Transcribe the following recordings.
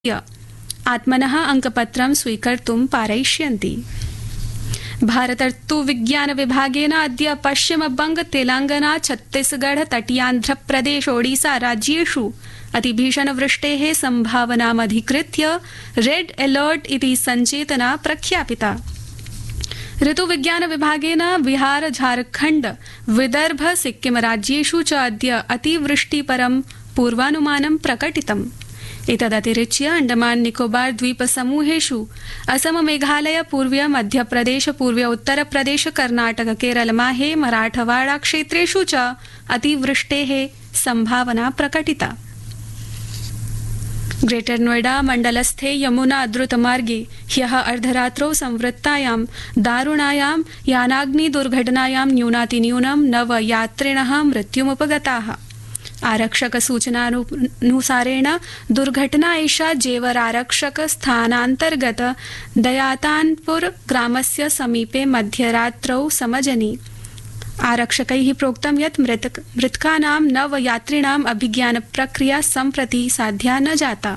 आत्मनः अङ्कपत्रं स्वीकर्तुं पारयिष्यन्ति भारतर्तु विज्ञान विभागेन अद्य पश्चिमबंग तेलंगाना छत्तीसगढ़ तटीयान्ध्रप्रदेश ओडिसा राज्येषु अतिभीषणवृष्टेः सम्भावनामधिकृत्य रेड अलर्ट इति सञ्चेतना प्रख्यापिता ऋतुविज्ञान विभागेन बिहार झारखण्ड विदर्भ सिक्किम राज्येषु च अद्य अतिवृष्टिपरं पूर्वानुमानं प्रकटितम् एतदतिरिच्य अण्डमान निकोबार द्वीप समूहेषु असम मेघालय पूर्वीय मध्यप्रदेश पूर्वीय उत्तरप्रदेश कर्नाटक केरल माहे मराठवाड़ा क्षेत्रेषु च अतिवृष्टेः सम्भावना प्रकटिता ग्रेटर नोएडा मण्डलस्थे यमुना द्रुतमार्गे ह्यः अर्धरात्रौ संवृत्तायां दारुणायां यानाग्नि दुर्घटनायां न्यूनातिन्यूनं नव यात्रिणः मृत्युमुपगताः आरक्षक सूचनानुसारेण दुर्घटना एषा जेवर आरक्षक स्थानान्तर्गत दयातानपुर ग्रामस्य समीपे मध्यरात्रौ समजनि आरक्षकै प्रोक्तं यत् मृतकानां नव यात्रिणाम् अभिज्ञान प्रक्रिया सम्प्रति साध्या न जाता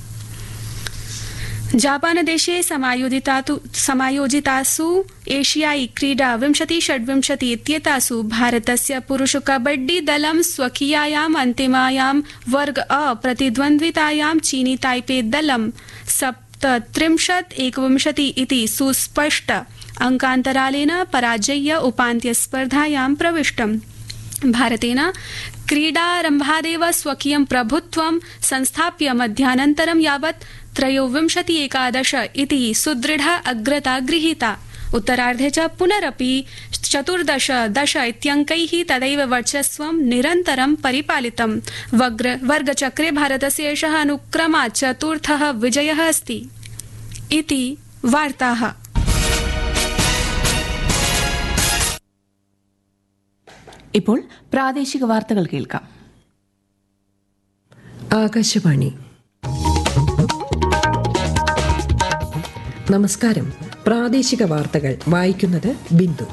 जापानदेशे समायोजितासु एशियाई क्रीडा विंशति षड्विंशति इत्येतासु भारतस्य पुरुष कबड्डी दलं स्वकीयायाम् अन्तिमायां वर्ग अ प्रतिद्वन्द्वितायां चीनी ताइपे दलं सप्तत्रिंशत् एकविंशति इति सुस्पष्ट अङ्कान्तरालेन पराजय्य उपान्त्यस्पर्धायां प्रविष्टम् भारतेन क्रीडारम्भादेव स्वकीयं प्रभुत्वं संस्थाप्य मध्यानन्तरं यावत् त्रयोविंशति एकादश इति सुदृढ अग्रता गृहीता उत्तरार्धे च पुनरपि चतुर्दश दश इत्यङ्कैः तदैव वर्चस्वं निरन्तरं परिपालितम् वर्गचक्रे भारतस्य एषः अनुक्रमात् चतुर्थः विजयः अस्ति इति वार्ताः ഇപ്പോൾ പ്രാദേശിക വാർത്തകൾ കേൾക്കാം ആകാശവാണി നമസ്കാരം പ്രാദേശിക വാർത്തകൾ വായിക്കുന്നത് ബിന്ദു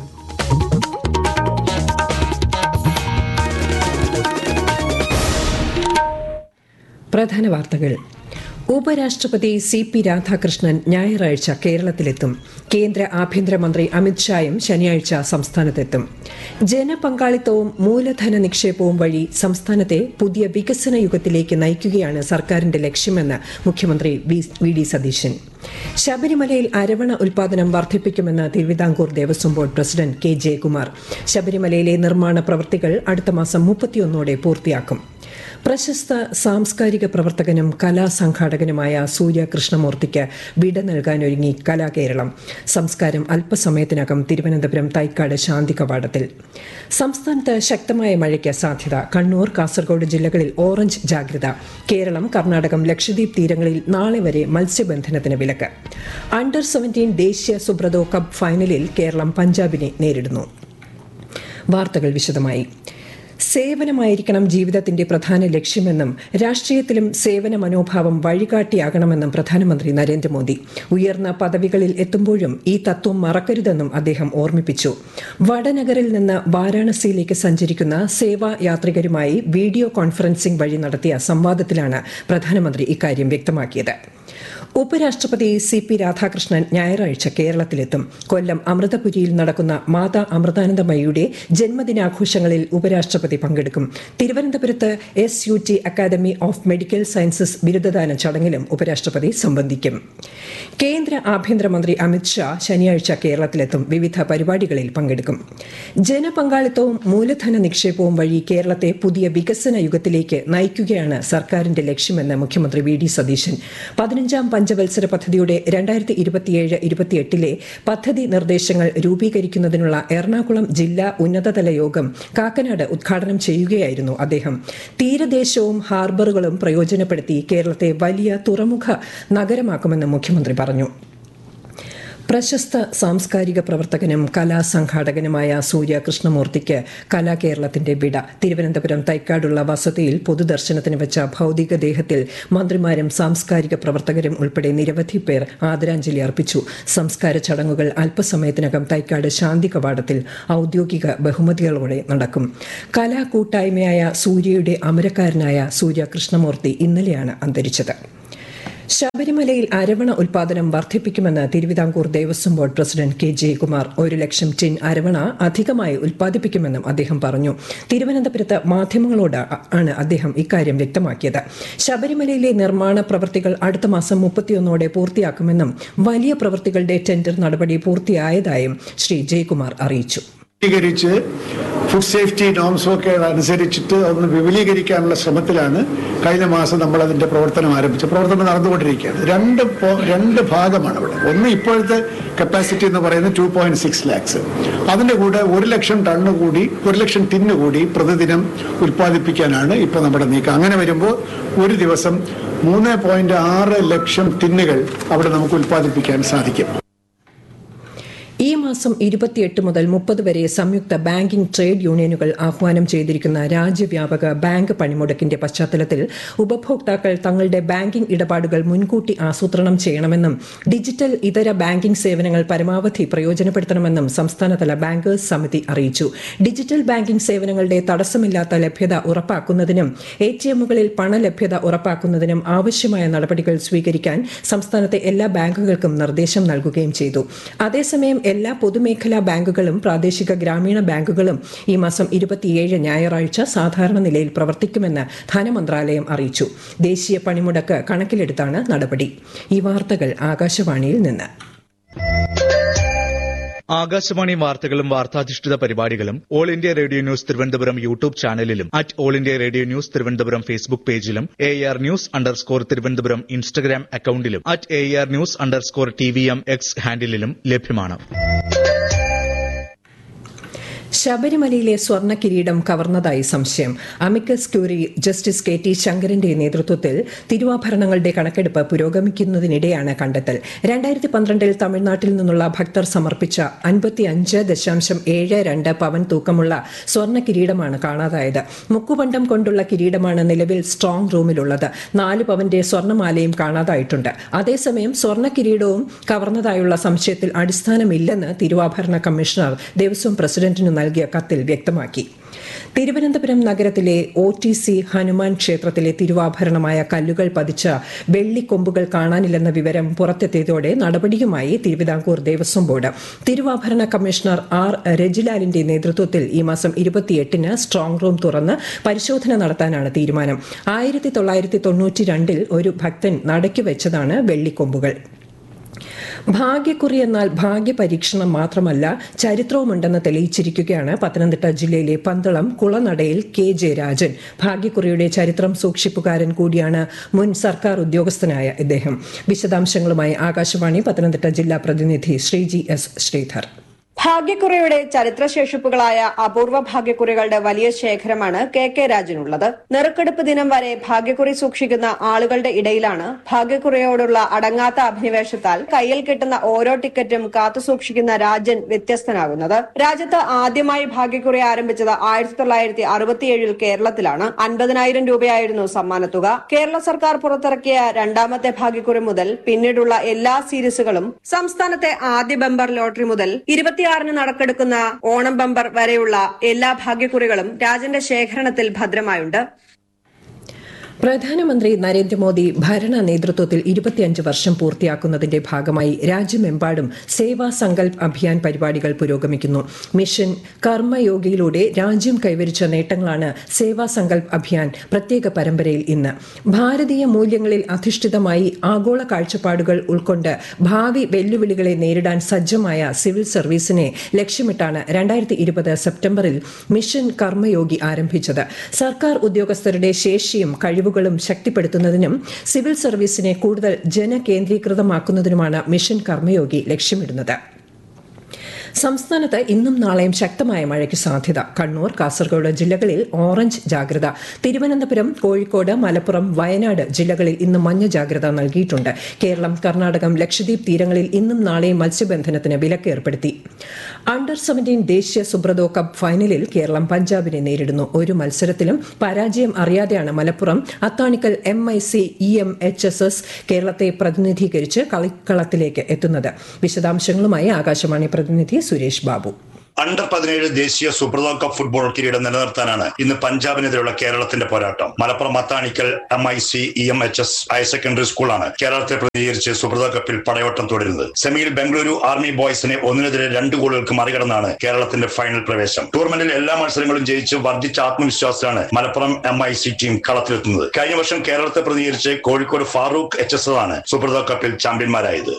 പ്രധാന വാർത്തകൾ ഉപരാഷ്ട്രപതി സി പി രാധാകൃഷ്ണൻ ഞായറാഴ്ച കേരളത്തിലെത്തും കേന്ദ്ര ആഭ്യന്തരമന്ത്രി അമിത്ഷായും ശനിയാഴ്ച സംസ്ഥാനത്തെത്തും ജനപങ്കാളിത്തവും മൂലധന നിക്ഷേപവും വഴി സംസ്ഥാനത്തെ പുതിയ വികസന യുഗത്തിലേക്ക് നയിക്കുകയാണ് സർക്കാരിന്റെ ലക്ഷ്യമെന്ന് മുഖ്യമന്ത്രി വി ഡി സതീശൻ ശബരിമലയിൽ അരവണ ഉൽപാദനം വർദ്ധിപ്പിക്കുമെന്ന് Thiruvithamkoor Devaswom board president K Jayakumar ശബരിമലയിലെ നിർമ്മാണ പ്രവൃത്തികൾ അടുത്ത മാസം മുപ്പത്തിയൊന്നോടെ പൂർത്തിയാക്കും പ്രശസ്ത സാംസ്കാരിക പ്രവർത്തകനും കലാസംഘാടകനുമായ സൂര്യ കൃഷ്ണമൂർത്തിക്ക് വിട നൽകാനൊരുങ്ങി കലാകേരളം സംസ്കാരം അല്പസമയത്തിനകം തിരുവനന്തപുരം തൈക്കാട് ശാന്തി കവാടത്തിൽ സംസ്ഥാനത്ത് ശക്തമായ മഴയ്ക്ക് സാധ്യത കണ്ണൂർ കാസർഗോഡ് ജില്ലകളിൽ ഓറഞ്ച് ജാഗ്രത കേരളം കർണാടകം ലക്ഷദ്വീപ് തീരങ്ങളിൽ നാളെ വരെ മത്സ്യബന്ധനത്തിന് വിലക്ക് അണ്ടർ സെവന്റീൻ ദേശീയ സുബ്രതോ കപ്പ് ഫൈനലിൽ കേരളം പഞ്ചാബിനെ നേരിടുന്നു വാർത്തകൾ വിശദമായി സേവനമായിരിക്കണം ജീവിതത്തിന്റെ പ്രധാന ലക്ഷ്യമെന്നും രാഷ്ട്രീയത്തിലും സേവന മനോഭാവം വഴികാട്ടിയാകണമെന്നും പ്രധാനമന്ത്രി നരേന്ദ്രമോദി ഉയർന്ന പദവികളിൽ എത്തുമ്പോഴും ഈ തത്വം മറക്കരുതെന്നും അദ്ദേഹം ഓർമ്മിപ്പിച്ചു വടനഗറിൽ നിന്ന് വാരാണസിയിലേക്ക് സഞ്ചരിക്കുന്ന സേവാ യാത്രികരുമായി വീഡിയോ കോൺഫറൻസിംഗ് വഴി നടത്തിയ സംവാദത്തിലാണ് പ്രധാനമന്ത്രി ഇക്കാര്യം വ്യക്തമാക്കിയത് ഉപരാഷ്ട്രപതി സി പി രാധാകൃഷ്ണൻ ഞായറാഴ്ച കേരളത്തിലെത്തും കൊല്ലം അമൃതപുരിയിൽ നടക്കുന്ന മാതാ അമൃതാനന്ദമയിയുടെ ജന്മദിനാഘോഷങ്ങളിൽ ഉപരാഷ്ട്രപതി പങ്കെടുക്കും തിരുവനന്തപുരത്ത് S U T academy of medical sciences ബിരുദദാന ചടങ്ങിലും ഉപരാഷ്ട്രപതി സംബന്ധിക്കും കേന്ദ്ര ആഭ്യന്തരമന്ത്രി അമിത്ഷാ ശനിയാഴ്ച കേരളത്തിലെത്തും വിവിധ പരിപാടികളിൽ പങ്കെടുക്കും ജനപങ്കാളിത്തവും മൂലധന നിക്ഷേപവും വഴി കേരളത്തെ പുതിയ വികസന യുഗത്തിലേക്ക് നയിക്കുകയാണ് സർക്കാരിന്റെ ലക്ഷ്യമെന്ന് മുഖ്യമന്ത്രി വി ഡി സതീശൻ പതിനഞ്ചാം പഞ്ചവത്സര പദ്ധതിയുടെ രണ്ടായിരത്തി ഇരുപത്തിയേഴ് ഇരുപത്തിയെട്ടിലെ പദ്ധതി നിർദ്ദേശങ്ങൾ രൂപീകരിക്കുന്നതിനുള്ള എറണാകുളം ജില്ലാ ഉന്നതതല യോഗം കാക്കനാട് ഉദ്ഘാടനം ചെയ്യുകയായിരുന്നു അദ്ദേഹം തീരദേശവും ഹാർബറുകളും പ്രയോജനപ്പെടുത്തി കേരളത്തെ വലിയ തുറമുഖ നഗരമാക്കുമെന്ന് മുഖ്യമന്ത്രി പറഞ്ഞു പ്രശസ്ത സാംസ്കാരിക പ്രവർത്തകനും കലാസംഘാടകനുമായ സൂര്യ കൃഷ്ണമൂർത്തിക്ക് കലാകേരളത്തിന്റെ വിട തിരുവനന്തപുരം തൈക്കാടുള്ള വസതിയിൽ പൊതുദർശനത്തിന് വെച്ച ഭൌതികദേഹത്തിൽ മന്ത്രിമാരും സാംസ്കാരിക പ്രവർത്തകരും ഉൾപ്പെടെ നിരവധി പേർ ആദരാഞ്ജലി അർപ്പിച്ചു സംസ്കാര ചടങ്ങുകൾ അല്പസമയത്തിനകം തൈക്കാട് ശാന്തി കവാടത്തിൽ ഔദ്യോഗിക ബഹുമതികളോടെ നടക്കും കലാകൂട്ടായ്മയായ സൂര്യയുടെ അമരക്കാരനായ സൂര്യ കൃഷ്ണമൂർത്തി ഇന്നലെയാണ് അന്തരിച്ചത് ശബരിമലയിൽ അരവണ ഉൽപാദനം വർദ്ധിപ്പിക്കുമെന്ന് Thiruvithamkoor Devaswom board president K Jayakumar ഒരു ലക്ഷം ടിൻ അരവണ അധികമായി ഉൽപ്പാദിപ്പിക്കുമെന്നും അദ്ദേഹം പറഞ്ഞു തിരുവനന്തപുരത്ത് മാധ്യമങ്ങളോട് ആണ് അദ്ദേഹം ഇക്കാര്യം വ്യക്തമാക്കിയത് ശബരിമലയിലെ നിർമ്മാണ പ്രവൃത്തികൾ അടുത്ത മാസം മുപ്പത്തിയൊന്നോടെ പൂർത്തിയാക്കുമെന്നും വലിയ പ്രവൃത്തികളുടെ ടെൻഡർ നടപടി പൂർത്തിയായതായും ശ്രീ ജയകുമാർ അറിയിച്ചു വിപുലീകരിച്ച് ഫുഡ് സേഫ്റ്റി നോംസും ഒക്കെ അനുസരിച്ചിട്ട് ഒന്ന് വിപുലീകരിക്കാനുള്ള ശ്രമത്തിലാണ് കഴിഞ്ഞ മാസം നമ്മൾ അതിന്റെ പ്രവർത്തനം ആരംഭിച്ചത് പ്രവർത്തനം നടന്നുകൊണ്ടിരിക്കുകയാണ് രണ്ട് പോ- രണ്ട് ഭാഗമാണ് ഇവിടെ ഒന്ന് ഇപ്പോഴത്തെ കപ്പാസിറ്റി എന്ന് പറയുന്നത് ടു പോയിന്റ് സിക്സ് ലാക്സ് അതിന്റെ കൂടെ ഒരു ലക്ഷം ടണ്ണ് കൂടി ഒരു ലക്ഷം ടിന്ന് കൂടി പ്രതിദിനം ഉൽപ്പാദിപ്പിക്കാനാണ് ഇപ്പൊ നമ്മുടെ നീക്കം അങ്ങനെ വരുമ്പോൾ ഒരു ദിവസം മൂന്ന് പോയിന്റ് ആറ് ലക്ഷം ടിന്നുകൾ അവിടെ നമുക്ക് ഉൽപ്പാദിപ്പിക്കാൻ സാധിക്കും ഈ മാസം ഇരുപത്തിയെട്ട് മുതൽ മുപ്പത് വരെ സംയുക്ത ബാങ്കിംഗ് ട്രേഡ് യൂണിയനുകൾ ആഹ്വാനം ചെയ്തിരിക്കുന്ന രാജ്യവ്യാപക ബാങ്ക് പണിമുടക്കിന്റെ പശ്ചാത്തലത്തിൽ ഉപഭോക്താക്കൾ തങ്ങളുടെ ബാങ്കിംഗ് ഇടപാടുകൾ മുൻകൂട്ടി ആസൂത്രണം ചെയ്യണമെന്നും ഡിജിറ്റൽ ഇതര ബാങ്കിംഗ് സേവനങ്ങൾ പരമാവധി പ്രയോജനപ്പെടുത്തണമെന്നും സംസ്ഥാനതല ബാങ്കേഴ്സ് സമിതി അറിയിച്ചു ഡിജിറ്റൽ ബാങ്കിംഗ് സേവനങ്ങളുടെ തടസ്സമില്ലാത്ത ലഭ്യത ഉറപ്പാക്കുന്നതിനും എ ടി എമ്മുകളിൽ പണലഭ്യത ഉറപ്പാക്കുന്നതിനും ആവശ്യമായ നടപടികൾ സ്വീകരിക്കാൻ സംസ്ഥാനത്തെ എല്ലാ ബാങ്കുകൾക്കും നിർദ്ദേശം നൽകുകയും ചെയ്തു അതേസമയം എല്ലാ പൊതുമേഖലാ ബാങ്കുകളും പ്രാദേശിക ഗ്രാമീണ ബാങ്കുകളും ഈ മാസം ഇരുപത്തിയേഴ് ഞായറാഴ്ച സാധാരണ നിലയിൽ പ്രവർത്തിക്കുമെന്ന് ധനമന്ത്രാലയം അറിയിച്ചു ദേശീയ പണിമുടക്ക് കണക്കിലെടുത്താണ് നടപടി ഈ വാർത്തകൾ ആകാശവാണിയിൽ നിന്ന് ആകാശവാണി വാർത്തകളും വാർത്താധിഷ്ഠിത പരിപാടികളും all India radio news Thiruvananthapuram YouTube ചാനലിലും at all India radio news Thiruvananthapuram Facebook പേജിലും A R news underscore Thiruvananthapuram Instagram അക്കൌണ്ടിലും at A R news underscore T V M X ഹാൻഡിലും ലഭ്യമാണ് ശബരിമലയിലെ സ്വർണ്ണ കിരീടം കവർന്നതായി സംശയം amicus curiae justice K T ശങ്കരന്റെ നേതൃത്വത്തിൽ തിരുവാഭരണങ്ങളുടെ കണക്കെടുപ്പ് പുരോഗമിക്കുന്നതിനിടെയാണ് കണ്ടെത്തൽ രണ്ടായിരത്തി പന്ത്രണ്ടിൽ തമിഴ്നാട്ടിൽ നിന്നുള്ള ഭക്തർ സമർപ്പിച്ച അൻപത്തി അഞ്ച് ദശാംശം ഏഴ് രണ്ട് പവൻ തൂക്കമുള്ള സ്വർണ്ണ കിരീടമാണ് കാണാതായത് മുക്കുപണ്ടം കൊണ്ടുള്ള കിരീടമാണ് നിലവിൽ സ്ട്രോങ് റൂമിലുള്ളത് നാല് പവന്റെ സ്വർണ്ണമാലയും കാണാതായിട്ടുണ്ട് അതേസമയം സ്വർണ്ണ കിരീടവും കവർന്നതായുള്ള സംശയത്തിൽ അടിസ്ഥാനമില്ലെന്ന് തിരുവാഭരണ കമ്മീഷണർ ദേവസ്വം പ്രസിഡന്റിന് നൽകിയ കത്തിൽ വ്യക്തമാക്കി തിരുവനന്തപുരം നഗരത്തിലെ ഒ ടി സി ഹനുമാൻ ക്ഷേത്രത്തിലെ തിരുവാഭരണമായ കല്ലുകൾ പതിച്ച വെള്ളിക്കൊമ്പുകൾ കാണാനില്ലെന്ന വിവരം പുറത്തെത്തിയതോടെ നടപടിയുമായി തിരുവിതാംകൂർ ദേവസ്വം ബോർഡ് തിരുവാഭരണ കമ്മീഷണർ ആർ രജിലാലിന്റെ നേതൃത്വത്തിൽ ഈ മാസം ഇരുപത്തിയെട്ടിന് സ്ട്രോങ് റൂം തുറന്ന് പരിശോധന നടത്താനാണ് തീരുമാനം ആയിരത്തി തൊള്ളായിരത്തി തൊണ്ണൂറ്റി രണ്ടിൽ ഒരു ഭക്തൻ നടക്കി വെച്ചതാണ് വെള്ളിക്കൊമ്പുകൾ ഭാഗ്യക്കുറി എന്നാൽ ഭാഗ്യപരീക്ഷണം മാത്രമല്ല ചരിത്രവുമുണ്ടെന്ന് തെളിയിച്ചിരിക്കുകയാണ് പത്തനംതിട്ട ജില്ലയിലെ പന്തളം കുളനടയിൽ കെ ജെ രാജൻ ഭാഗ്യക്കുറിയുടെ ചരിത്രം സൂക്ഷിപ്പുകാരൻ കൂടിയാണ് മുൻ സർക്കാർ ഉദ്യോഗസ്ഥനായ ഇദ്ദേഹം വിശദാംശങ്ങളുമായി ആകാശവാണി പത്തനംതിട്ട ജില്ലാ പ്രതിനിധി ശ്രീജി എസ് ശ്രീധർ ഭാഗ്യക്കുറിയുടെ ചരിത്രശേഷിപ്പുകളായ അപൂർവ ഭാഗ്യക്കുറികളുടെ വലിയ ശേഖരമാണ് കെ കെ രാജനുള്ളത് നെറുക്കെടുപ്പ് ദിനം വരെ ഭാഗ്യക്കുറി സൂക്ഷിക്കുന്ന ആളുകളുടെ ഇടയിലാണ് ഭാഗ്യക്കുറിയോടുള്ള അടങ്ങാത്ത അഭിനിവേശത്താൽ കയ്യിൽ കിട്ടുന്ന ഓരോ ടിക്കറ്റും കാത്തുസൂക്ഷിക്കുന്ന രാജൻ വ്യത്യസ്തനാകുന്നത് രാജ്യത്ത് ആദ്യമായി ഭാഗ്യക്കുറി ആരംഭിച്ചത് ആയിരത്തി തൊള്ളായിരത്തി അറുപത്തിയേഴിൽ കേരളത്തിലാണ് അൻപതിനായിരം രൂപയായിരുന്നു സമ്മാനത്തുക കേരള സർക്കാർ പുറത്തിറക്കിയ രണ്ടാമത്തെ ഭാഗ്യക്കുറി മുതൽ പിന്നീടുള്ള എല്ലാ സീരീസുകളും സംസ്ഥാനത്തെ ആദ്യ ബമ്പർ ലോട്ടറി മുതൽ ഇരുപത്തിയാറിന് നടക്കെടുക്കുന്ന ഓണം ബമ്പർ വരെയുള്ള എല്ലാ ഭാഗ്യക്കുറികളും രാജന്റെ ശേഖരണത്തിൽ ഭദ്രമായുണ്ട് പ്രധാനമന്ത്രി നരേന്ദ്രമോദി ഭരണ നേതൃത്വത്തിൽ ഇരുപത്തിയഞ്ച് വർഷം പൂർത്തിയാക്കുന്നതിന്റെ ഭാഗമായി രാജ്യമെമ്പാടും സേവാ സങ്കൽപ് അഭിയാൻ പരിപാടികൾ പുരോഗമിക്കുന്നു മിഷൻ കർമ്മയോഗിയിലൂടെ രാജ്യം കൈവരിച്ച നേട്ടങ്ങളാണ് സേവാ സങ്കൽപ് അഭിയാൻ പ്രത്യേക പരമ്പരയിൽ ഇന്ന് ഭാരതീയ മൂല്യങ്ങളിൽ അധിഷ്ഠിതമായി ആഗോള കാഴ്ചപ്പാടുകൾ ഉൾക്കൊണ്ട് ഭാവി വെല്ലുവിളികളെ നേരിടാൻ സജ്ജമായ സിവിൽ സർവീസിനെ ലക്ഷ്യമിട്ടാണ് രണ്ടായിരത്തി ഇരുപത് സെപ്റ്റംബറിൽ മിഷൻ കർമ്മയോഗി ആരംഭിച്ചത് സർക്കാർ ഉദ്യോഗസ്ഥരുടെ ശേഷിയും കഴിവുകളും ശക്തിപ്പെടുത്തുന്നതിനും സിവിൽ സർവീസിനെ കൂടുതൽ ജനകേന്ദ്രീകൃതമാക്കുന്നതിനുമാണ് മിഷൻ കർമ്മയോഗി ലക്ഷ്യമിടുന്നത് സംസ്ഥാനത്ത് ഇന്നും നാളെയും ശക്തമായ മഴയ്ക്ക് സാധ്യത കണ്ണൂർ കാസർഗോഡ് ജില്ലകളിൽ ഓറഞ്ച് ജാഗ്രത തിരുവനന്തപുരം കോഴിക്കോട് മലപ്പുറം വയനാട് ജില്ലകളിൽ ഇന്ന് മഞ്ഞ ജാഗ്രത നൽകിയിട്ടുണ്ട് കേരളം കർണാടകം ലക്ഷദ്വീപ് തീരങ്ങളിൽ ഇന്നും നാളെയും മത്സ്യബന്ധനത്തിന് വിലക്ക് ഏർപ്പെടുത്തി അണ്ടർ സെവന്റീൻ ദേശീയ സുബ്രതോ കപ്പ് ഫൈനലിൽ കേരളം പഞ്ചാബിനെ നേരിടുന്നു ഒരു മത്സരത്തിലും പരാജയം അറിയാതെയാണ് Malappuram Athanikkal M I C E M H S S കേരളത്തെ പ്രതിനിധീകരിച്ച് കളിക്കളത്തിലേക്ക് എത്തുന്നത് വിശദാംശങ്ങളുമായി ആകാശവാണി പ്രതിനിധി സുരേഷ് ബാബു അണ്ടർ പതിനേഴ് ദേശീയ സൂപ്പർദോ കപ്പ് ഫുട്ബോൾ കിരീടം നിലനിർത്താനാണ് ഇന്ന് പഞ്ചാബിനെതിരെയുള്ള കേരളത്തിന്റെ പോരാട്ടം Malappuram Mathanikkal M I C E M H S higher secondary സ്കൂളാണ് കേരളത്തെ പ്രതികരിച്ച് സൂപ്പർദോ കപ്പിൽ പടയോട്ടം തുടരുന്നത് സെമിയിൽ ബംഗളൂരു ആർമി ബോയ്സിനെ ഒന്നിനെതിരെ രണ്ട് ഗോളുകൾക്ക് മറികടന്നാണ് കേരളത്തിന്റെ ഫൈനൽ പ്രവേശം ടൂർണമെന്റിൽ എല്ലാ മത്സരങ്ങളും ജയിച്ച് വർദ്ധിച്ച ആത്മവിശ്വാസത്തിലാണ് Malappuram M I C team കളത്തിലെത്തുന്നത് കഴിഞ്ഞ വർഷം കേരളത്തെ പ്രതികരിച്ച് കോഴിക്കോട് ഫാറൂഖ് എച്ച് എസ് ആണ് സൂപ്പർദോ കപ്പിൽ ചാമ്പ്യന്മാരായത്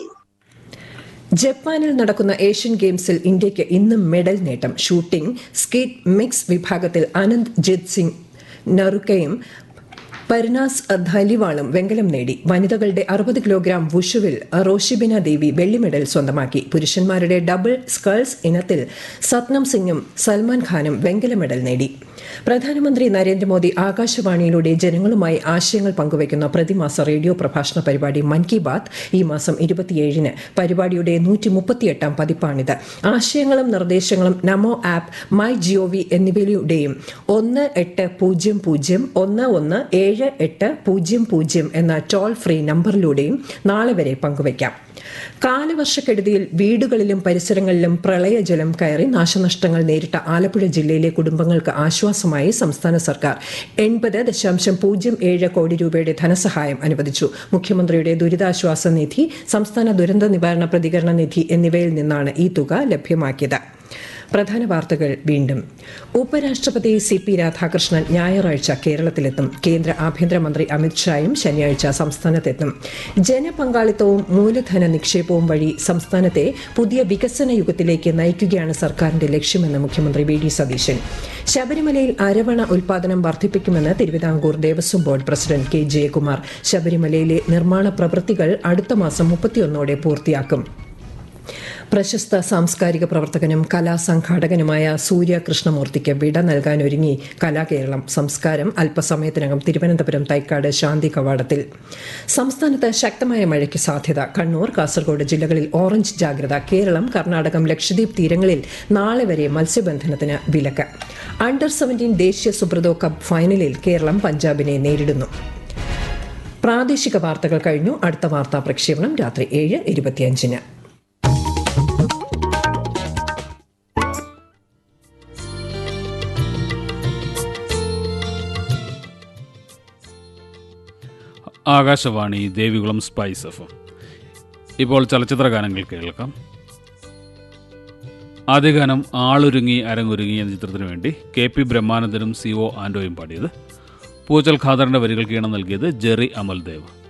ജപ്പാനിൽ നടക്കുന്ന ഏഷ്യൻ ഗെയിംസിൽ ഇന്ത്യയ്ക്ക് ഇന്നും മെഡൽ നേട്ടം ഷൂട്ടിംഗ് സ്കേറ്റ് മിക്സ് വിഭാഗത്തിൽ അനന്ത് ജിത് സിംഗ് നറുക്കയും പരിനാസ് ധലിവാളും വെങ്കലം നേടി വനിതകളുടെ അറുപത് കിലോഗ്രാം വുഷുവിൽ റോഷിബിന ദേവി വെള്ളി മെഡൽ സ്വന്തമാക്കി പുരുഷന്മാരുടെ ഡബിൾ സ്കേൾസ് ഇനത്തിൽ സത്നം സിംഗും സൽമാൻ ഖാനും വെങ്കല മെഡൽ നേടി പ്രധാനമന്ത്രി നരേന്ദ്രമോദി ആകാശവാണിയിലൂടെ ജനങ്ങളുമായി ആശയങ്ങൾ പങ്കുവയ്ക്കുന്ന പ്രതിമാസ റേഡിയോ പ്രഭാഷണ പരിപാടി മൻ കി ബാത് ഈ മാസം ഇരുപത്തിയേഴിന് പരിപാടിയുടെ നൂറ്റി മുപ്പത്തിയെട്ടാം പതിപ്പാണിത് ആശയങ്ങളും നിർദ്ദേശങ്ങളും നമോ ആപ്പ് മൈ ജിഒവി എന്നിവയിലൂടെയും ഒന്ന് എട്ട് പൂജ്യം പൂജ്യം ഒന്ന് ഒന്ന് ഏഴ് എട്ട് പൂജ്യം പൂജ്യം എന്ന ടോൾ ഫ്രീ നമ്പറിലൂടെയും നാളെ വരെ പങ്കുവയ്ക്കാം കാലവർഷക്കെടുതിയിൽ വീടുകളിലും പരിസരങ്ങളിലും പ്രളയജലം കയറി നാശനഷ്ടങ്ങൾ നേരിട്ട ആലപ്പുഴ ജില്ലയിലെ കുടുംബങ്ങൾക്ക് ആശ്വാസമായി സംസ്ഥാന സർക്കാർ എൺപത് ദശാംശം പൂജ്യം ഏഴ് കോടി രൂപയുടെ ധനസഹായം അനുവദിച്ചു മുഖ്യമന്ത്രിയുടെ ദുരിതാശ്വാസ നിധി സംസ്ഥാന ദുരന്ത നിവാരണ പ്രതികരണ നിധി എന്നിവയിൽ നിന്നാണ് ഈ തുക ലഭ്യമാക്കിയത് പ്രധാന വാർത്തകൾ വീണ്ടും ഉപരാഷ്ട്രപതി സി പി രാധാകൃഷ്ണൻ ഞായറാഴ്ച കേരളത്തിലെത്തും കേന്ദ്ര ആഭ്യന്തരമന്ത്രി അമിത്ഷായും ശനിയാഴ്ച സംസ്ഥാനത്തെത്തും ജനപങ്കാളിത്തവും മൂലധന നിക്ഷേപവും വഴി സംസ്ഥാനത്തെ പുതിയ വികസന യുഗത്തിലേക്ക് നയിക്കുകയാണ് സർക്കാരിന്റെ ലക്ഷ്യമെന്ന് മുഖ്യമന്ത്രി വി ഡി സതീശൻ ശബരിമലയിൽ അരവണ ഉൽപാദനം വർദ്ധിപ്പിക്കുമെന്ന് Thiruvithamkoor Devaswom board president K Jayakumar ശബരിമലയിലെ നിർമ്മാണ പ്രവൃത്തികൾ അടുത്ത മാസം മുപ്പത്തിയൊന്നോടെ പൂർത്തിയാക്കും പ്രശസ്ത സാംസ്കാരിക പ്രവർത്തകനും കലാസംഘാടകനുമായ സൂര്യ കൃഷ്ണമൂർത്തിക്ക് വിട നൽകാനൊരുങ്ങി കലാകേരളം സംസ്കാരം അല്പസമയത്തിനകം തിരുവനന്തപുരം തൈക്കാട് ശാന്തി കവാടത്തിൽ സംസ്ഥാനത്ത് ശക്തമായ മഴയ്ക്ക് സാധ്യത കണ്ണൂർ കാസർഗോഡ് ജില്ലകളിൽ ഓറഞ്ച് ജാഗ്രത കേരളം കർണാടകം ലക്ഷദ്വീപ് തീരങ്ങളിൽ നാളെ വരെ മത്സ്യബന്ധനത്തിന് വിലക്ക് അണ്ടർ സെവന്റീൻ ദേശീയ സുബ്രതോ കപ്പ് ഫൈനലിൽ കേരളം പഞ്ചാബിനെ നേരിടുന്നു പ്രാദേശിക വാർത്തകൾ കഴിഞ്ഞു അടുത്ത വാർത്താ പ്രക്ഷേപണം രാത്രി ഏഴ് ഇരുപത്തിയഞ്ചിന് ആകാശവാണി ദേവികുളം സ്പൈസ് എഫ് ഇപ്പോൾ ചലച്ചിത്ര ഗാനങ്ങൾ കേൾക്കാം ആദ്യ ഗാനം ആളൊരുങ്ങി അരങ്ങൊരുങ്ങി എന്ന ചിത്രത്തിനു വേണ്ടി കെ പി ബ്രഹ്മാനന്ദനും സി ഒ ആൻഡോയും പാടിയത് പൂച്ചൽ ഖാദറിന്റെ വരികൾക്ക് ഈണം നൽകിയത് ജെറി അമൽദേവ്